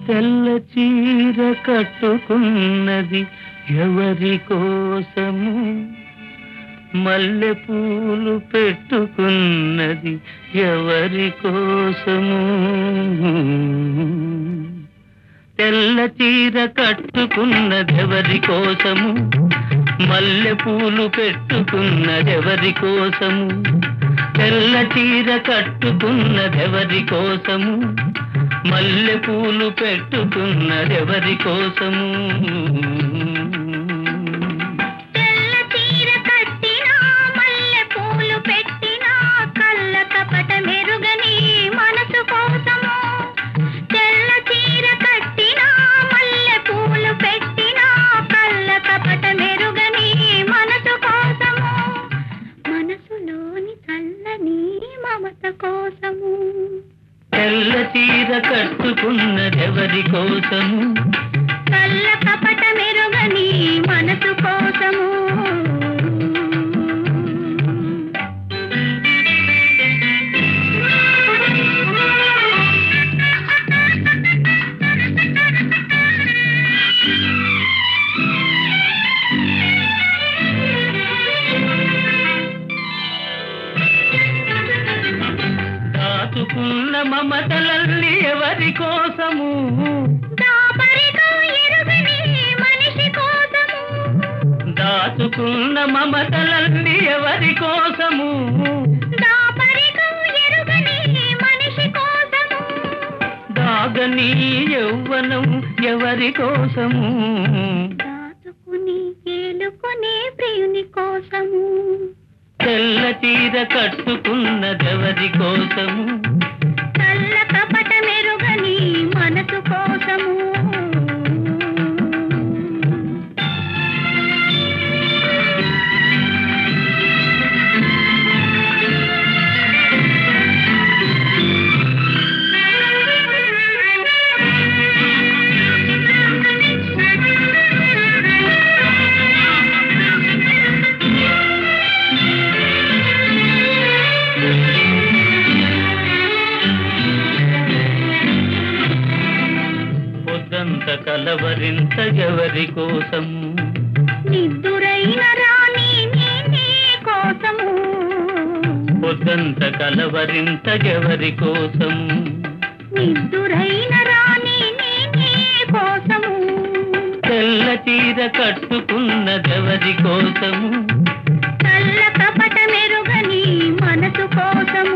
తెల్ల చీర కట్టుకున్నది ఎవరి కోసము మల్లె పూలు పెట్టుకున్నది ఎవరి కోసము తెల్ల చీర కట్టుకున్నది ఎవరి కోసము మల్లె పూలు పెట్టుకున్నది ఎవరి కోసము తెల్ల చీర కట్టుకున్నది ఎవరి కోసము మల్లె పూలు పెట్టుకున్నది ఎవరి కోసము తెల్ల చీర కట్టినా మల్లె పూలు పెట్టినా కళ్ళ కపట మెరుగని మనసు కోసము తెల్ల చీర కట్టినా మల్లె పూలు పెట్టినా కళ్ళ కపట మెరుగని మనసు కోసము మనసులోని చల్లని మమత కోసము తెల్ల చీర కట్టుకున్నది ఎవరి కోసము కళ్ళ కపట మెరుగని మనసు కోసము దాచుకున్న మమతలల్లి ఎవరి కోసము దాపరికం ఎరుగని మనిషి కోసము దాచుకున్న మమతలల్లి ఎవరి కోసము దాపరికం ఎరుగని మనిషి కోసము దాగని యౌవనం ఎవరి కోసము దాచుకుని ఏలుకునే ప్రియుని కోసము తెల్ల చీర కట్టుకున్నదెవరి కోసము కళ్ళ కపట మెరుగని మనసు కోసము పొద్దంత కలవరింత ఎవరి కోసము నిద్దురైన రాణి నీ నీ కోసము పొద్దంత కలవరింత ఎవరి కోసము నిద్దురైన రాణి నీ నీ కోసము తెల్ల చీర కట్టుకున్నదెవరి కోసము కళ్ళ కపట మెరుగని మనసు కోసము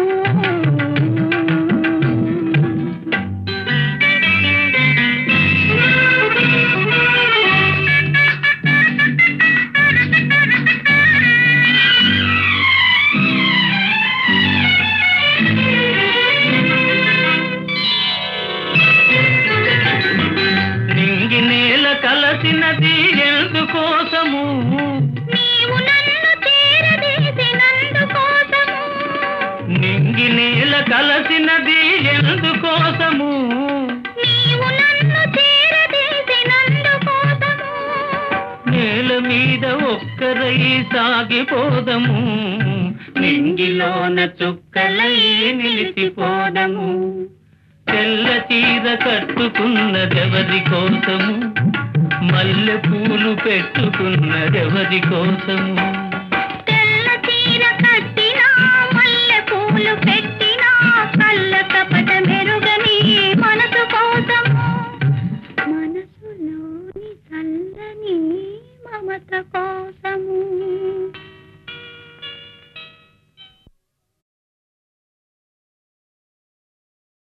నింగి నేల కలసినది ఎందుకోసము నీవు నన్ను చేరదీసినందుకోసము నింగి నేల కలసినది ఎందుకోసము నీవు నన్ను చేరదీసినందుకోసము నేల మీద ఒక్కరై సాగిపోదము నింగిలోన చుక్కలై నిలిచిపోదము తెల్ల చీర కట్టుకున్నదెవరి కోసము మల్లె పూలు పెట్టుకున్నదెవరి కోసము తెల్ల చీర కట్టినా మల్లె పూలు పెట్టినా కళ్ళ కపట మెరుగని మనసు కోసము మనసులోని చల్లని మమత కోసము